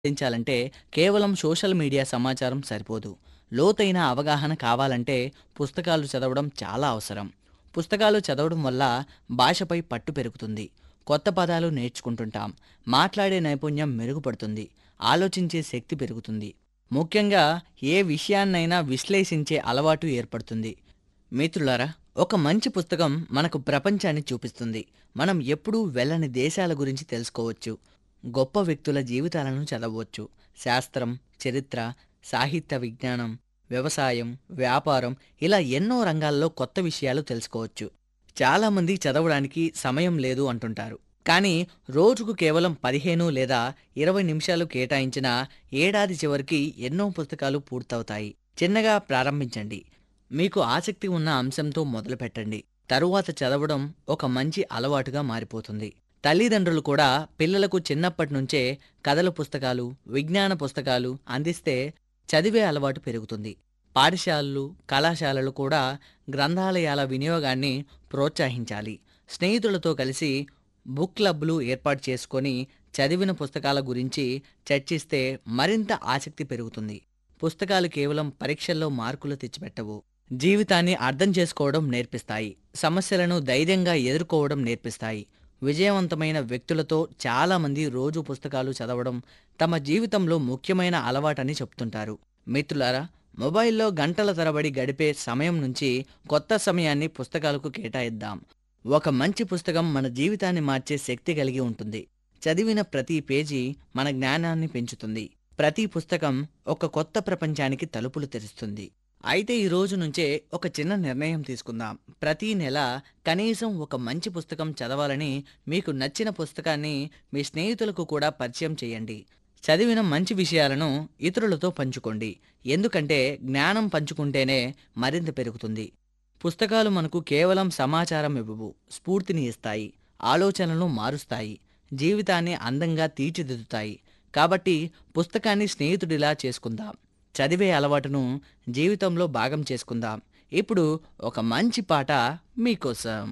సాధించాలంటే కేవలం social media సమాచారం సరిపోదు లోతైన అవగాహన కావాలంటే పుస్తకాలు చదవడం చాలా అవసరం పుస్తకాలు చదవడం వల్ల భాషపై పట్టు పెరుగుతుంది కొత్త పదాలు నేర్చుకుంటుంటాం మాట్లాడే నైపుణ్యం మెరుగుపడుతుంది ఆలోచించే శక్తి పెరుగుతుంది ముఖ్యంగా ఏ విషయాన్నైనా విశ్లేషించే అలవాటు ఏర్పడుతుంది మిత్రులారా ఒక మంచి పుస్తకం మనకు ప్రపంచాన్ని చూపిస్తుంది మనం ఎప్పుడూ వెళ్ళని దేశాల గురించి తెలుసుకోవచ్చు గొప్ప వ్యక్తుల జీవితాలను చదవవచ్చు శాస్త్రం చరిత్ర సాహిత్య విజ్ఞానం వ్యవసాయం వ్యాపారం ఇలా ఎన్నో రంగాల్లో కొత్త విషయాలు తెలుసుకోవచ్చు చాలామంది చదవడానికి సమయం లేదు అంటుంటారు కానీ రోజుకు కేవలం పదిహేను లేదా ఇరవై నిమిషాలు కేటాయించిన ఏడాది చివరికి ఎన్నో పుస్తకాలు పూర్తవుతాయి చిన్నగా ప్రారంభించండి మీకు ఆసక్తి ఉన్న అంశంతో మొదలుపెట్టండి తరువాత చదవడం ఒక మంచి అలవాటుగా మారిపోతుంది తల్లిదండ్రులు కూడా పిల్లలకు చిన్నప్పటి నుంచే కథల పుస్తకాలు విజ్ఞాన పుస్తకాలు అందిస్తే చదివే అలవాటు పెరుగుతుంది పాఠశాలలు కళాశాలలు కూడా గ్రంథాలయాల వినియోగాన్ని ప్రోత్సహించాలి స్నేహితులతో కలిసి బుక్ క్లబ్లు ఏర్పాటు చేసుకొని చదివిన పుస్తకాల గురించి చర్చిస్తే మరింత ఆసక్తి పెరుగుతుంది పుస్తకాలు కేవలం పరీక్షల్లో మార్కులు తెచ్చిపెట్టవు జీవితాన్ని అర్థం చేసుకోవడం నేర్పిస్తాయి సమస్యలను ధైర్యంగా ఎదుర్కోవడం నేర్పిస్తాయి విజయవంతమైన వ్యక్తులతో చాలామంది రోజు పుస్తకాలు చదవడం తమ జీవితంలో ముఖ్యమైన అలవాటని చెప్తుంటారు మిత్రులారా మొబైల్లో గంటల తరబడి గడిపే సమయం నుంచి కొత్త సమయాన్ని పుస్తకాలకు కేటాయిద్దాం ఒక మంచి పుస్తకం మన జీవితాన్ని మార్చే శక్తి కలిగి ఉంటుంది చదివిన ప్రతి పేజీ మన జ్ఞానాన్ని పెంచుతుంది ప్రతి పుస్తకం ఒక కొత్త ప్రపంచానికి తలుపులు తెరుస్తుంది అయితే ఈ రోజు నుంచే ఒక చిన్న నిర్ణయం తీసుకుందాం ప్రతి నెల కనీసం ఒక మంచి పుస్తకం చదవాలని మీకు నచ్చిన పుస్తకాన్ని మీ స్నేహితులకు కూడా పరిచయం చేయండి చదివిన మంచి విషయాలను ఇతరులతో పంచుకోండి ఎందుకంటే జ్ఞానం పంచుకుంటేనే మరింత పెరుగుతుంది పుస్తకాలు మనకు కేవలం సమాచారం ఇవ్వవు స్ఫూర్తిని ఇస్తాయి ఆలోచనలను మారుస్తాయి జీవితాన్ని అందంగా తీర్చిదిద్దుతాయి కాబట్టి పుస్తకాన్ని స్నేహితుడిలా చేసుకుందాం చదివే అలవాటును జీవితంలో భాగం చేసుకుందాం ఇప్పుడు ఒక మంచి పాట మీకోసం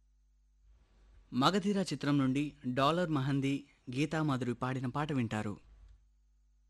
మగధీర చిత్రం నుండి డాలర్ మహంది గీతామాధురి పాడిన పాట వింటారు